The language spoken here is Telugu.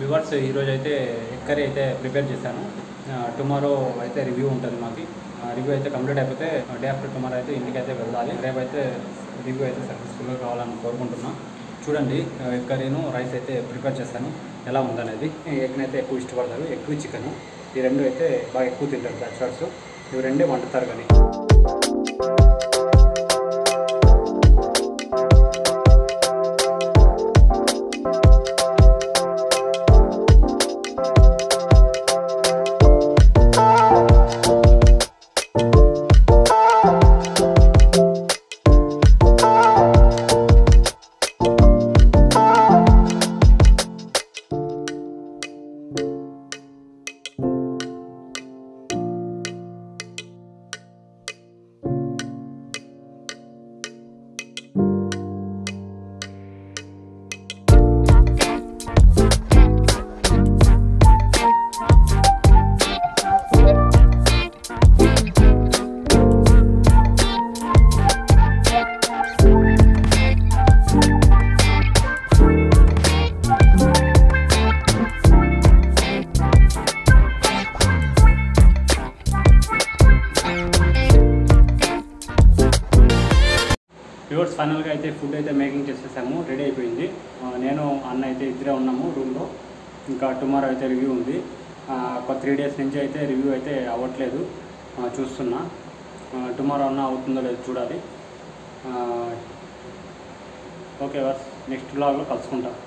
వివర్స్ ఈరోజు అయితే ఎగ్ కర్రీ అయితే ప్రిపేర్ చేశాను టుమారో అయితే రివ్యూ ఉంటుంది మాకు రివ్యూ అయితే కంప్లీట్ అయిపోతే డే ఆఫ్టర్ టుమారో అయితే ఇంటికి అయితే వెళ్ళాలి రేపు అయితే రివ్యూ అయితే సక్సెస్ఫుల్గా కావాలని కోరుకుంటున్నాను చూడండి ఎగ్ కర్రీను రైస్ అయితే ప్రిపేర్ చేశాను ఎలా ఉందనేది ఎగ్ని అయితే ఎక్కువ ఇష్టపడతారు ఎక్కువ చికెన్ ఈ రెండు అయితే బాగా ఎక్కువ తింటారు బ్యాచులర్స్ ఇవి రెండే వండుతారు కానీ వ్యూవర్స్ ఫైనల్గా అయితే ఫుడ్ అయితే మేకింగ్ చేసేసాము రెడీ అయిపోయింది ఆ, నేను అన్న అయితే ఇద్దరే ఉన్నాము రూమ్లో ఇంకా టుమారో అయితే రివ్యూ ఉంది ఆ, ఒక త్రీ డేస్ నుంచి అయితే రివ్యూ అయితే అవ్వట్లేదు ఆ, చూస్తున్నా టుమారో అన్న అవుతుందో లేదో చూడాలి ఓకే వర్స్ నెక్స్ట్ బ్లాగ్లో కలుసుకుంటా